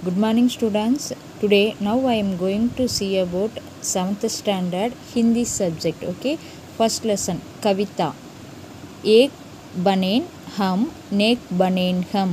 Good morning students. Today now I am going to see about 7th standard Hindi subject. Okay. First lesson Kavita. एक बनेन हम नेक बनेन हम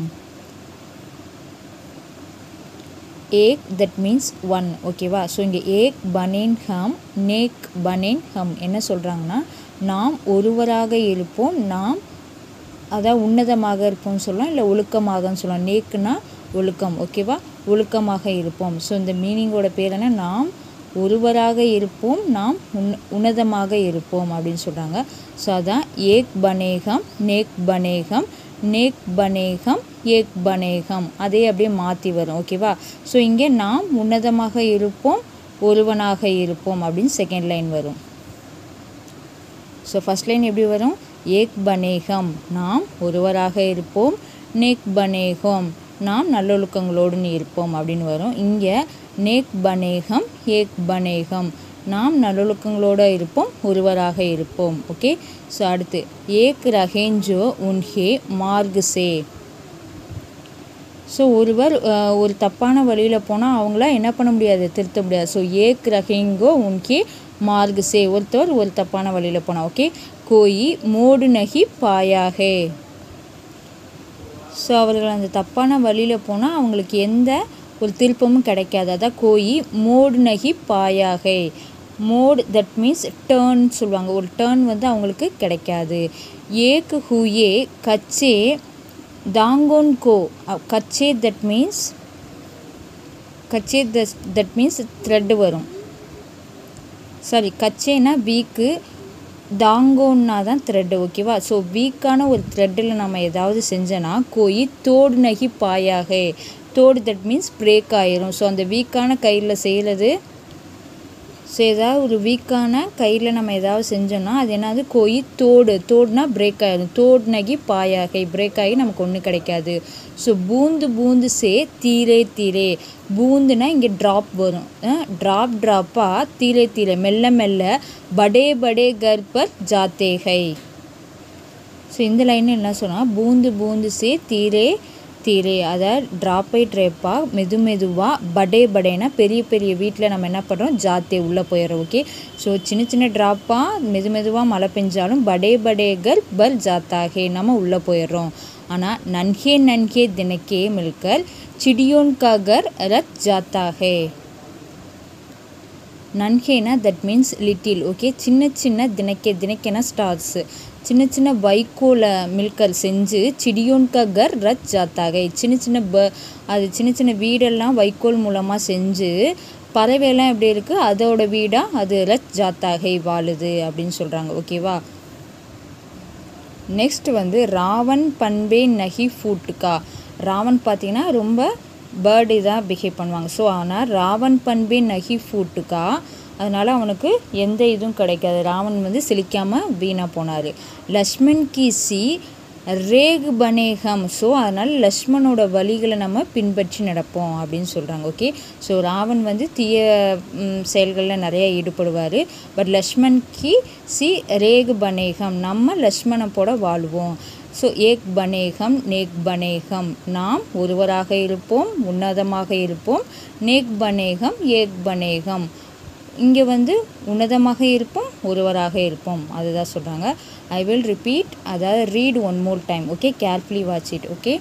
ஏக் that means one ஓகேவா so இங்கே ஏக் பனேன் ஹம் நேக் பனேன் ஹம் என்ன சொல்கிறாங்கன்னா நாம் ஒருவராக இருப்போம் நாம் அதான் உன்னதமாக இருப்போம்னு சொல்லலாம் இல்லை ஒழுக்கமாகன்னு சொல்லலாம் நேக்குனா ஒழுக்கம் ஓகேவா ஒழுக்கமாக இருப்போம் ஸோ இந்த மீனிங்கோட பேர் என்ன நாம் ஒருவராக இருப்போம் நாம் உன் உன்னதமாக இருப்போம் அப்படின்னு சொல்கிறாங்க ஸோ அதான் ஏக் பனேகம் நேக் பனேகம் நேக் பனேகம் ஏக் பனேகம் அதே அப்படியே மாற்றி வரும் ஓகேவா ஸோ இங்கே நாம் உன்னதமாக இருப்போம் ஒருவனாக இருப்போம் அப்படின்னு செகண்ட் லைன் வரும் ஸோ ஃபஸ்ட் லைன் எப்படி வரும் ஏக் பனேகம் நாம் ஒருவராக இருப்போம் நேக் பனேகம் நாம் நல்லொழுக்கங்களோடு இருப்போம் அப்படின்னு வரும் இங்கே நேக் பனேகம் ஏக் பனேகம் நாம் நல்லொழுக்கங்களோடு இருப்போம் ஒருவராக இருப்போம் ஓகே ஸோ அடுத்து ஏக் ரஹேஞ்சோ உன்ஹே மார்கு சே ஸோ ஒருவர் அஹ், ஒரு தப்பான வழியில் போனால் அவங்கள என்ன பண்ண முடியாது திருத்த முடியாது ஸோ ஏக் ரஹேங்கோ உன்கே மார்கு சே ஒருத்தர் ஒரு தப்பான வழியில் போனால் ஓகே கோயி மோடு நகி பாயாகே ஸோ அவர்கள் அந்த தப்பான வழியில் போனால் அவங்களுக்கு எந்த ஒரு திருப்பமும் கிடைக்காது அதான் கோயி மோடு நகி பாயாகை மோடு தட் மீன்ஸ் டேர்ன் சொல்லுவாங்க ஒரு டேர்ன் வந்து அவங்களுக்கு கிடைக்காது ஏக்கு ஹூயே கச்சே தாங்கோன் கோ கச்சே தட் மீன்ஸ் கச்சே தட் மீன்ஸ் த்ரெட் வரும் சாரி கச்சேனா வீக்கு தாங்கோன்னா தான் த்ரெட்டு ஓகேவா ஸோ வீக்கான ஒரு த்ரெட்டில் நம்ம ஏதாவது செஞ்சோன்னா கோயி தோடு நகி பாயாக தோடு தட் மீன்ஸ் பிரேக் ஆயிரும் ஸோ அந்த வீக்கான கையில் செய்கிறது ஸோ ஏதாவது ஒரு வீக்கான கையில் நம்ம ஏதாவது செஞ்சோம்னா அது என்னது கோயி தோடு தோடுனா பிரேக் ஆயிடும் தோடு நகி பாயாகை பிரேக் ஆகி நமக்கு ஒன்றும் கிடைக்காது ஸோ பூந்து பூந்து சே தீரே தீரே பூந்துனா இங்கே ட்ராப் வரும் ட்ராப் ட்ராப்பாக தீரே தீரே மெல்ல மெல்ல படே படே கர்பர் ஜாத்தேகை ஸோ இந்த லைன் என்ன சொன்னால் பூந்து பூந்து சே தீரே தீரே அதை ட்ராப் பை ட்ரேப்பாக மெது மெதுவாக படே படேனா பெரிய பெரிய வீட்டில் நம்ம என்ன பண்ணுறோம் ஜாத்தே உள்ளே போயிடுறோம் ஓகே ஸோ சின்ன சின்ன ட்ராப்பாக மெது மெதுவாக மழை பெஞ்சாலும் படே படேகர் பர் ஜாத்தாகே நம்ம உள்ளே போயிடுறோம் ஆனால் நன்கே நன்கே தினக்கே மில்கர் சிடியோன் காகர் ரத் ஜாத்தாகே நன்கேனா தட் மீன்ஸ் லிட்டில் ஓகே சின்ன சின்ன தினக்கே தினக்கேனா ஸ்டார்ஸு சின்ன சின்ன வைக்கோல மில்கர் செஞ்சு சிடியோன்கா கர் ரத் ஜாத்தாகை சின்ன சின்ன ப அது சின்ன சின்ன வீடெல்லாம் வைக்கோல் மூலமாக செஞ்சு பறவையெல்லாம் எப்படி இருக்குது அதோட வீடாக அது ரத் ஜாத்தாகை வாழுது அப்படின்னு சொல்கிறாங்க ஓகேவா நெக்ஸ்ட் வந்து ராவன் பண்பே நகி ஃபூட்டுக்கா ராவன் பார்த்தீங்கன்னா ரொம்ப பேர்டு இதாக பிஹேவ் பண்ணுவாங்க ஸோ ஆனால் ராவன் பண்பே நகி ஃபூட்டுக்கா அதனால் அவனுக்கு எந்த இதுவும் கிடைக்காது ராவன் வந்து சிலிக்காமல் வீணாக போனார் லக்ஷ்மண் கி சி ரேக் பனேகம் ஸோ அதனால் லக்ஷ்மணோட வழிகளை நம்ம பின்பற்றி நடப்போம் அப்படின்னு சொல்கிறாங்க ஓகே ஸோ ராவன் வந்து தீய ம், செயல்களில் நிறைய ஈடுபடுவார் பட் லக்ஷ்மண் கி சி ரேக் பனேகம் நம்ம லக்ஷ்மணை போட வாழ்வோம் ஸோ ஏக் பனேகம் நேக் பனேகம் நாம் ஒருவராக இருப்போம் உன்னதமாக இருப்போம் நேக் பனேகம் ஏக் பனேகம் இங்கே வந்து உன்னதமாக இருப்போம் ஒருவராக இருப்போம் அதுதான் சொல்கிறாங்க ஐ வில் ரிப்பீட் அதாவது read one more time okay carefully watch it okay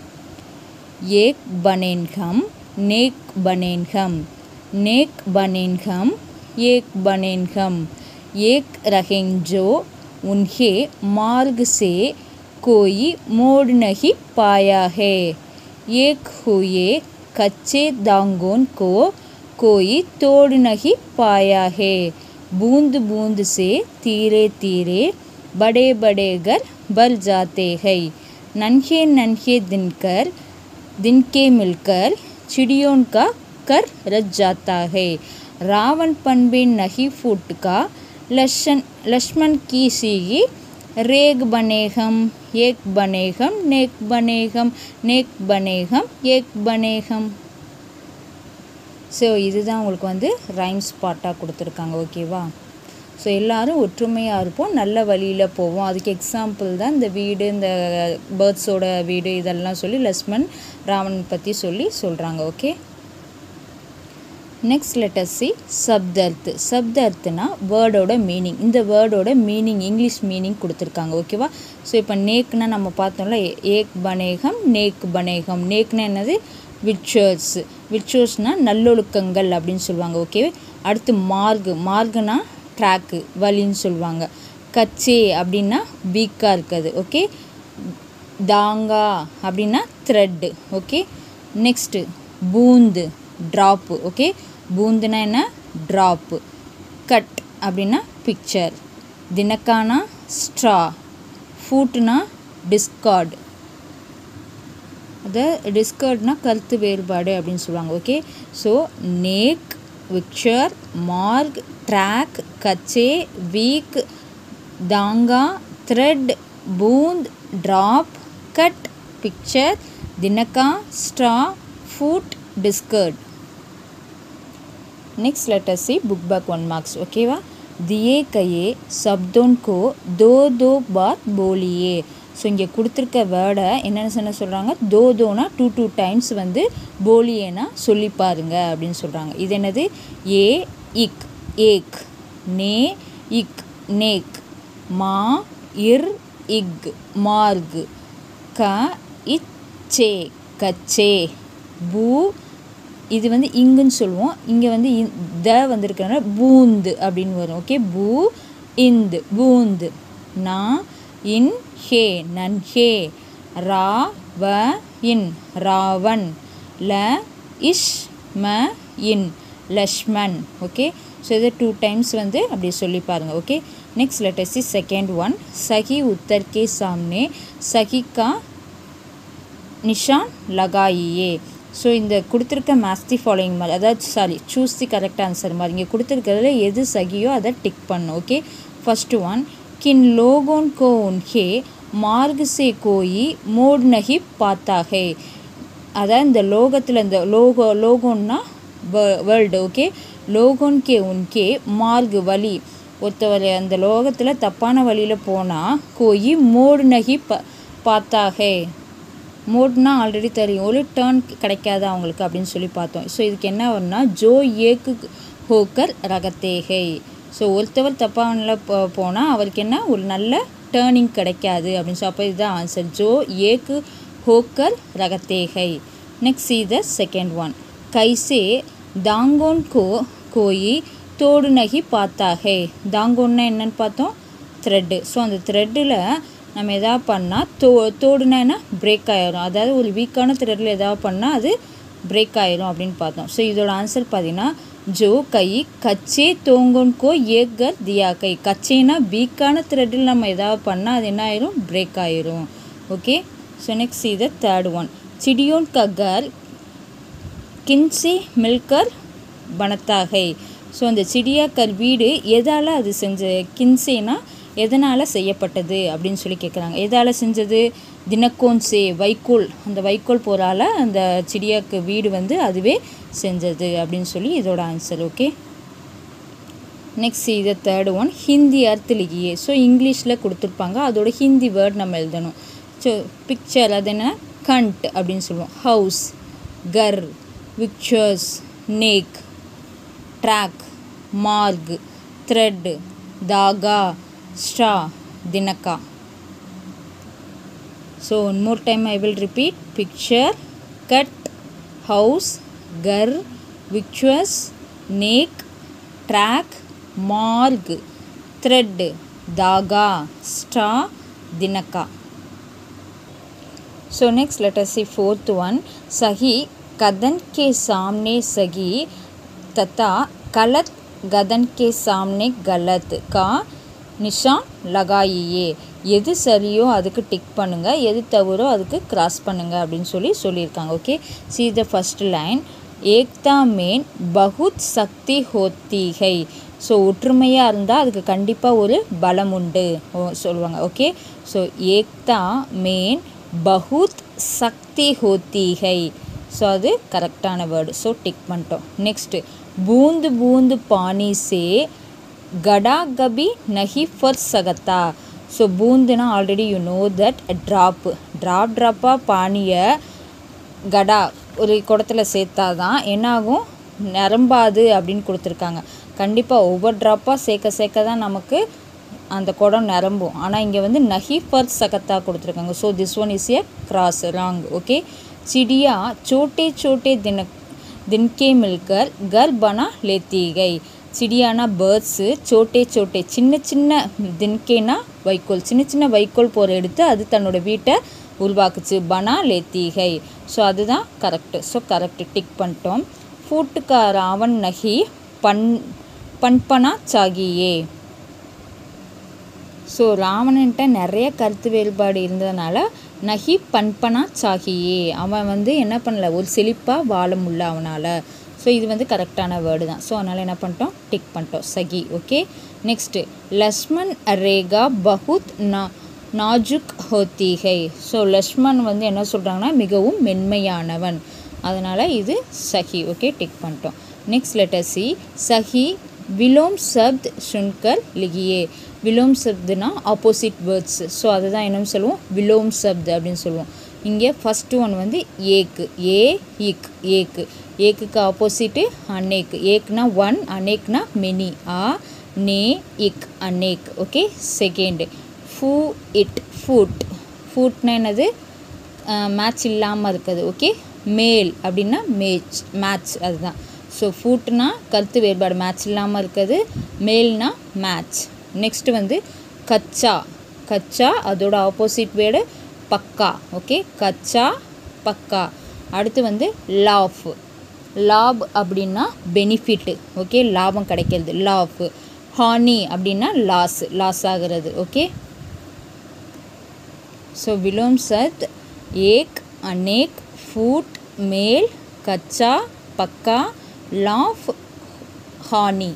ஏக் பனேன்கம் நேக் பனேன்கம் நேக் பனேன்கம் ஏக் பனேன்கம் ஏக் रहेंजो उन्हें मार्ग से कोई मोड़ नहीं पाया है एक हुए कच्चे दांगों को कोई तोड़ नहीं पाया है बूंद बूंद से धीरे धीरे बड़े बड़े घर भर जाते हैं नन्हे नन्हे दिनकर दिन के मिलकर चिड़ियों का कर रच जाता है रावण पनबे नहीं फूट का लक्ष्मण लक्ष्मण की सीगी रेग बनेगम एक बनेगम नेक बनेगम नेक बनेगम एक बनेगम ஸோ இதுதான் உங்களுக்கு வந்து ரைம்ஸ் பாட்டாக கொடுத்துருக்காங்க ஓகேவா ஸோ எல்லாரும் ஒற்றுமையாக இருப்போம் நல்ல வழியில் போவோம் அதுக்கு எக்ஸாம்பிள் தான் இந்த வீடு இந்த பேர்ட்ஸோட வீடு இதெல்லாம் சொல்லி லக்ஷ்மண் ராவணன் பற்றி சொல்லி சொல்கிறாங்க ஓகே நெக்ஸ்ட் லெட்டர் சி சப்தர்த் சப்தர்த்னா வேர்டோட மீனிங் இந்த வேர்டோட மீனிங் இங்கிலீஷ் மீனிங் கொடுத்துருக்காங்க ஓகேவா ஸோ இப்போ நேக்னா நம்ம பார்த்தோம்ல ஏக் பனேகம் நேக் பனேகம் நேக்னா என்னது விட்சர்ஸ் விட்சர்ஸ்னால் நல்லொழுக்கங்கள் அப்படின்னு சொல்லுவாங்க ஓகே அடுத்து மார்கு மார்குனா ட்ராக்கு வழின்னு சொல்லுவாங்க கச்சே அப்படின்னா வீக்காக இருக்குது ஓகே தாங்கா அப்படின்னா த்ரெட்டு ஓகே நெக்ஸ்ட்டு பூந்து ட்ராப்பு ஓகே பூந்துனா என்ன ட்ராப்பு கட் அப்படின்னா பிக்சர் தினக்கானா ஸ்ட்ரா ஃபூட்னா டிஸ்கார்டு அதை டிஸ்கர்ட்னா கருத்து வேறுபாடு அப்படின்னு சொல்லுவாங்க ஓகே ஸோ நேக் விக்சர் மார்க் ட்ராக் கச்சே வீக் தாங்கா த்ரெட் பூந்த் ட்ராப் கட் பிக்சர் தினக்கா ஸ்ட்ரா ஃபுட் discord next letter see book back one marks ओकेवा दिए कये शब्दों को दो दो बार बोलिए ஸோ இங்கே கொடுத்துருக்க வேர்டை என்னென்ன சொன்ன சொல்கிறாங்க தோ தோனா டூ டூ டைம்ஸ் வந்து போலியேனா சொல்லி பாருங்க அப்படின்னு சொல்கிறாங்க இது என்னது ஏ இக் ஏக் நே இக் நேக் மா இர் இக் மார்கு க இச்சே கச்சே பூ இது வந்து இங்குன்னு சொல்லுவோம் இங்கே வந்து இந் த வந்திருக்கிறனால பூந்து அப்படின்னு வரும் ஓகே பூ இந்து பூந்து நா இன் ஹே நன் ஹே ரா வ இன் ராவன் ல இஷ் ம இன் லக்ஷ்மன் ஓகே ஸோ இதை டூ டைம்ஸ் வந்து அப்படி சொல்லி பாருங்கள் okay next letter see second one सही उत्तर के सामने सही का நிஷான் லகாயியே ஸோ இந்த கொடுத்துருக்க மேஸ்தி ஃபாலோயிங் மாதிரி அதாவது sorry choose the correct answer மாதிரி இங்கே கொடுத்துருக்கிறதுல எது சகியோ அதை டிக் பண்ணும் ஓகே ஃபர்ஸ்ட் ஒன் கின் லோகோன் கோ உன்ஹே மார்க் சே கோயி மோட் நகி பாத்தா ஹே அதாவது இந்த லோகத்தில் இந்த லோகோ லோகோன்னா வேர்ல்டு ஓகே லோகோன் கே உன்கே மார்க் வழி ஒருத்தவர் அந்த லோகத்தில் தப்பான வழியில் போனால் கோயி மோடு நகி ப பார்த்தாகே மோட்னா ஆல்ரெடி தெரியும் ஒரு டேர்ன் கிடைக்காது அவங்களுக்கு அப்படின்னு சொல்லி பார்த்தோம் ஸோ இதுக்கு என்ன வரும்னா ஜோ ஏக்கு ஹோக்கர் ரகத்தேகை ஸோ ஒருத்தவர் தப்பான போ போனால் அவருக்கு என்ன ஒரு நல்ல டேர்னிங் கிடைக்காது அப்படின்னு சொல்லி அப்போ இதுதான் ஆன்சர் ஜோ ஏக்கு ஹோக்கர் ரகத்தேகை next see the second one கைசே தாங்கோன் கோ கோயி தோடு நகி பார்த்தாகே தாங்கோன்னா என்னன்னு பார்த்தோம் த்ரெட்டு ஸோ அந்த த்ரெட்டில் நம்ம எதாவது பண்ணால் தோ தோடுனா என்ன பிரேக் ஆயிரும் அதாவது ஒரு வீக்கான த்ரெட்டில் எதாவது பண்ணால் அது பிரேக் ஆயிரும் அப்படின்னு பார்த்தோம் ஸோ இதோட ஆன்சர் பார்த்தீங்கன்னா ஜோ கை கச்சே தோங்கோன் கோ ஏகர் தியா கை கச்சேனா வீக்கான த்ரெட்டில் நம்ம எதாவது பண்ணால் அது என்ன ஆயிரும் பிரேக் ஆயிரும் ஓகே ஸோ நெக்ஸ்ட் இது தேர்ட் ஒன் சிடியோன் ககர் கின்சி மில்கர் பனத்தாகை ஸோ அந்த சிடியாக்கர் வீடு எதால் அது செஞ்ச கின்சேனா எதனால் செய்யப்பட்டது அப்படின்னு சொல்லி கேட்குறாங்க எதால் செஞ்சது தினக்கோன்சே வைக்கோல் அந்த வைக்கோல் போரால் அந்த சிடியாக்கு வீடு வந்து அதுவே செஞ்சது அப்படின்னு சொல்லி இதோட ஆன்சர் ஓகே நெக்ஸ்ட் இது தேர்ட் ஒன் ஹிந்தி அர்த்த லிகியே ஸோ இங்கிலீஷில் கொடுத்துருப்பாங்க அதோட ஹிந்தி வேர்ட் நம்ம எழுதணும் ஸோ பிக்சர் அது என்ன கண்ட் அப்படின்னு சொல்லுவோம் ஹவுஸ் கர் விக்சர்ஸ் நேக் ட்ராக் மார்க் த்ரெட் தாகா ஸ்ட்ரா தினக்கா so one more time i will repeat picture cut house gar victuous neck track marg thread daga straw dinaka so next let us see fourth one sahi कदन के सामने सही तथा गलत गदन के सामने गलत का நிஷான் லகாயியே எது சரியோ அதுக்கு டிக் பண்ணுங்கள் எது தவறோ அதுக்கு கிராஸ் பண்ணுங்கள் அப்படின்னு சொல்லி சொல்லியிருக்காங்க okay see the first line ஏக்தா மேன் பகுத் சக்தி ஹோத்திகை ஸோ ஒற்றுமையாக இருந்தால் அதுக்கு கண்டிப்பாக ஒரு பலம் உண்டு ஓ- சொல்லுவாங்க ஓகே ஸோ ஏக்தா மேன் பகுத் சக்தி ஹோத்திகை ஸோ அது கரெக்டான வேர்டு ஸோ டிக் பண்ணிட்டோம் நெக்ஸ்ட்டு பூந்து பூந்து பானி சே கடா கபி நஹி ஃபர் சகத்தா ஸோ பூந்துனா already you know that drop drop ட்ராப்பாக பானியை கடா ஒரு குடத்துல சேர்த்தா தான் என்னாகும் நிரம்பாது அப்படின்னு கொடுத்துருக்காங்க கண்டிப்பாக ஒவ்வொரு ட்ராப்பாக சேர்க்க சேர்க்க தான் நமக்கு அந்த குடம் நிரம்பும் ஆனால் இங்கே வந்து நஹி ஃபர் சகத்தா கொடுத்துருக்காங்க so this one is a cross wrong okay चिड़िया छोटे छोटे दिन दिन के मिलकर घर बना लेती गई சிடியானா பேர்ட்ஸு சோட்டே சோட்டே சின்ன சின்ன தின்கேனா வைக்கோல் சின்ன சின்ன வைக்கோல் போகிற எடுத்து அது தன்னோட வீட்டை உருவாக்குச்சு பனா லேத்தீகை ஸோ அதுதான் கரெக்டு ஸோ கரெக்டு டிக் பண்ணிட்டோம் ஃபூட்டுக்கா ராவன் நகி பன் பண்பனா சாகியே ஸோ ராவணன்ட்ட நிறைய கருத்து வேறுபாடு இருந்ததுனால நகி பண்பனா சாகியே அவன் வந்து என்ன பண்ணல ஒரு செழிப்பாக வாழ முடியல அவனால் ஸோ இது வந்து கரெக்டான வேர்டு தான் ஸோ அதனால் என்ன பண்ணிட்டோம் டிக் பண்ணிட்டோம் சகி ஓகே நெக்ஸ்ட்டு லக்ஷ்மண் ரேகா பகுத் நா நாஜுக் ஹோத்திகை ஸோ லக்ஷ்மண் வந்து என்ன சொல்கிறாங்கன்னா மிகவும் மென்மையானவன் அதனால் இது சஹி ஓகே டிக் பண்ணிட்டோம் நெக்ஸ்ட் லெட்டர் சி சஹி விலோம் சப்த் சுன்கர் லிகியே விலோம் சப்துனா ஆப்போசிட் வேர்ட்ஸ் ஸோ அதுதான் என்னன்னு சொல்லுவோம் விலோம் சப்த் அப்படின்னு சொல்லுவோம் இங்கே ஃபஸ்ட்டு ஒன் வந்து ஏக்கு ஏ இக் ஏக்கு ஏக்குக்கு ஆப்போசிட்டு அன்னேக் ஏக்னா ஒன் அன்னேக்னா மெனி ஆ நே இக் அன்னேக் ஓகே செகண்ட் ஃபூ இட் ஃபூட் ஃபூட்னா என்னது மேட்ச் இல்லாமல் இருக்குது ஓகே மேல் அப்படின்னா மேட்ச் மேட்ச் அதுதான் ஸோ ஃபூட்னா கருத்து வேறுபாடு மேட்ச் இல்லாமல் இருக்குது மேல்னா மேட்ச் நெக்ஸ்ட்டு வந்து கச்சா கச்சா அதோட ஆப்போசிட் வேர்டு பக்கா ஓகே கச்சா பக்கா அடுத்து வந்து லாஃப் லாப் அப்படின்னா பெனிஃபிட்டு ஓகே லாபம் கிடைக்கிறது லாஃப் ஹானி அப்படின்னா லாஸ் லாஸ் ஆகிறது ஓகே ஸோ விலோம் சத் ஏக் அநேக் ஃபூட் மேல் கச்சா பக்கா லாஃப் ஹானி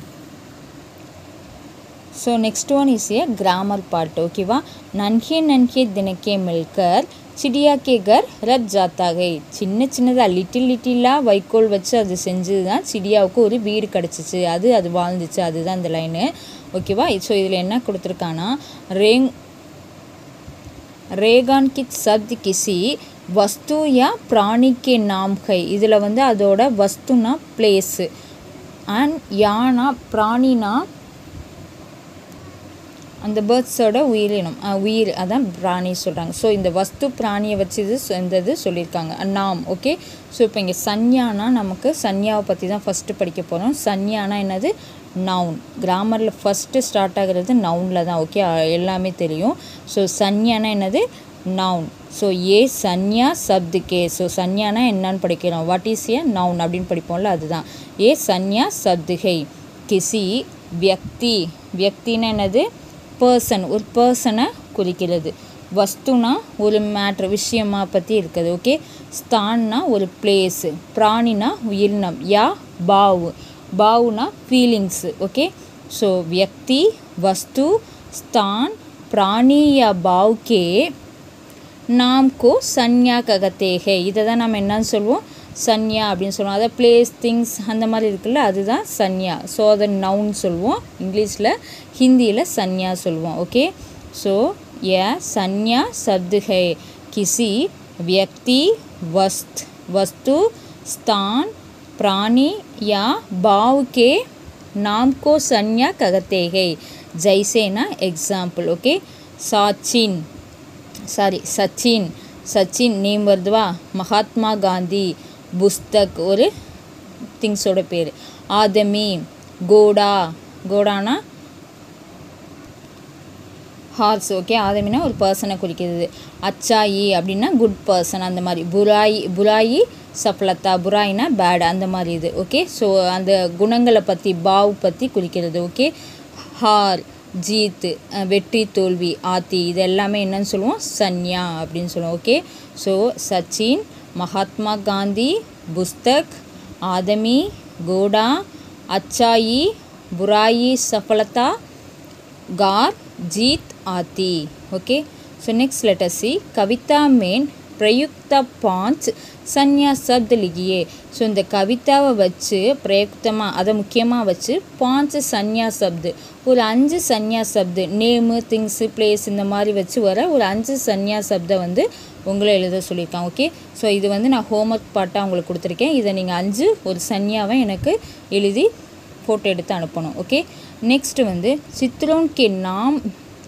so next one is a grammar part ஓகேவா நன்கே நன்கே தினக்கே மில்கர் சிடியா கே கர் ரத் ஜாத்தாகை சின்ன சின்னதாக லிட்டில் லிட்டிலாக வைக்கோல் வச்சு அது செஞ்சது தான் சிடியாவுக்கு ஒரு வீடு கிடச்சிச்சு அது அது வாழ்ந்துச்சு அதுதான் இந்த லைனு ஓகேவா ஸோ இதில் என்ன கொடுத்துருக்கான்னா ரேங் रेगान की शब्द किसी वस्तु या प्राणी के नाम है இதில் வந்து அதோட வஸ்துனா பிளேஸு அண்ட் யானா பிராணினா அந்த பேர்ட்ஸோட உயிரினம் அஹ், உயிர் அதான் பிராணி சொல்கிறாங்க ஸோ இந்த வஸ்து பிராணியை வச்சு இது சொ- இந்த இது சொல்லியிருக்காங்க நாம் ஓகே ஸோ இப்போ இங்கே சன்யானா நமக்கு சன்யாவை பற்றி தான் ஃபஸ்ட்டு படிக்க போகிறோம் சன்யானா என்னது நவுன் கிராமரில் ஃபஸ்ட்டு ஸ்டார்ட் ஆகுறது நவுனில் தான் ஓகே எல்லாமே தெரியும் ஸோ சன்யானா என்னது நவுன் ஸோ ஏ சன்யா சப்து கே ஸோ சன்யானா என்னன்னு படிக்கிறோம் வாட் இஸ் ஏ நவுன் அப்படின்னு படிப்போம்ல அதுதான் ஏ சன்யா சப்துகை கிசி வியக்தி வியக்தின்னா என்னது பர்சன் ஒரு பர்சனை குறிக்கிறது வஸ்துனா ஒரு மேட்ரு விஷயமா பற்றி இருக்குது ஓகே ஸ்தான்னா ஒரு பிளேஸு பிராணினா உயிரினம் யா பாவு பாவுனா ஃபீலிங்ஸு ஓகே ஸோ வியக்தி வஸ்து ஸ்தான் பிராணி யா பாவ் கே நாம் கோ சன்யா ககத்தேகே இதை தான் நம்ம என்னன்னு சொல்லுவோம் சன்யா அப்படின்னு சொல்லுவோம் அதாவது பிளேஸ் திங்ஸ் அந்த மாதிரி இருக்குல்ல அதுதான் சன்யா ஸோ அதை நவுன் சொல்லுவோம் இங்கிலீஷில் ஹிந்தியில் சன்யா சொல்லுவோம் ஓகே ஸோ ய சன்யா शब्द है किसी व्यक्ति वस्त वस्तु स्थान प्राणी या भाव के नाम को संज्ञा कहते हैं जैसे ना example okay Sachin sorry Sachin Sachin name வருதுவா மகாத்மா காந்தி புஸ்தக் ஒரு திங்ஸோட பேர் ஆதமி கோடா கோடானா ஹார்ஸ் ஓகே ஆதமினா ஒரு பர்சனை குறிக்கிறது அச்சாயி அப்படின்னா குட் பர்சன் அந்த மாதிரி புராயி புராயி சஃப்லத்தா புராயினா பேட் அந்த மாதிரி இது ஓகே ஸோ அந்த குணங்களை பற்றி பாவ் பற்றி குறிக்கிறது ஓகே ஹார் ஜீத் அஹ், வெற்றி தோல்வி ஆத்தி இது எல்லாமே என்னன்னு சொல்லுவோம் சன்யா அப்படின்னு சொல்லுவோம் ஓகே ஸோ சச்சின் மகாத்மா காந்தி புஸ்தக் ஆதமி கோடா அச்சாயி புராயி சஃபலதா गार जीत आती okay so next letter see कविता में பிரயுக்தா பாஞ்ச் சன்யா சப்த் லிகியே ஸோ இந்த கவிதாவை வச்சு பிரயுக்தமாக அதை முக்கியமாக வச்சு பாஞ்ச் சன்யா சப்து ஒரு அஞ்சு சன்யா சப்து நேமு திங்ஸு பிளேஸ் இந்த மாதிரி வச்சு வர ஒரு அஞ்சு சன்யா சப்தை வந்து உங்களை எழுத சொல்லியிருக்காங்க ஓகே ஸோ இது வந்து நான் ஹோம்ஒர்க் பாட்டாக உங்களுக்கு கொடுத்துருக்கேன் இதை நீங்கள் அஞ்சு ஒரு சன்யாவை எனக்கு எழுதி ஃபோட்டோ எடுத்து அனுப்பணும் ஓகே நெக்ஸ்ட் வந்து சித்ரோன் கே நாம்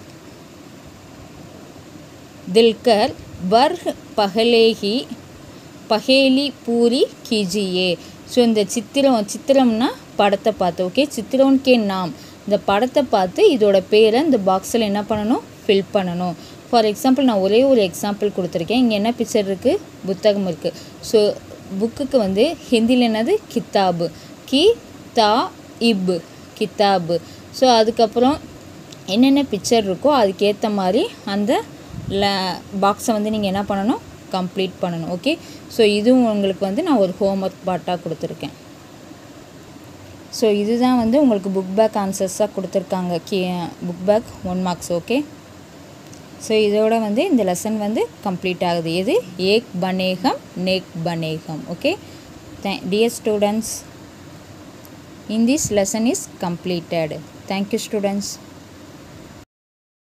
தில்கர் வர்ஹ் பகலேஹி பகேலி பூரி கீஜியே ஸோ இந்த சித்திரம் சித்திரம்னா படத்தை பார்த்து ஓகே சித்திரோன் கே நாம் இந்த படத்தை பார்த்து இதோட பேரை இந்த பாக்ஸில் என்ன பண்ணணும் ஃபில் பண்ணணும் ஃபார் எக்ஸாம்பிள் நான் ஒரே ஒரு எக்ஸாம்பிள் கொடுத்துருக்கேன் இங்கே என்ன பிக்சர் இருக்குது புத்தகம் இருக்குது ஸோ புக்குக்கு வந்து ஹிந்தியில் என்னது கித்தாபு கி தா இப் கித்தாபு ஸோ அதுக்கப்புறம் என்னென்ன பிக்சர் இருக்கோ அதுக்கேற்ற மாதிரி அந்த ல பாக்ஸை வந்து நீங்கள் என்ன பண்ணணும் கம்ப்ளீட் பண்ணணும் ஓகே ஸோ இதுவும் உங்களுக்கு வந்து நான் ஒரு ஹோம்ஒர்க் பார்ட்டாக கொடுத்துருக்கேன் ஸோ இதுதான் வந்து உங்களுக்கு புக் பேக் ஆன்சர்ஸாக கொடுத்துருக்காங்க கே book back one marks okay so இதோட வந்து இந்த லெசன் வந்து கம்ப்ளீட் ஆகுது எது ஏக் பனேகம் நேக் பனேகம் okay dear students in this lesson is completed thank you students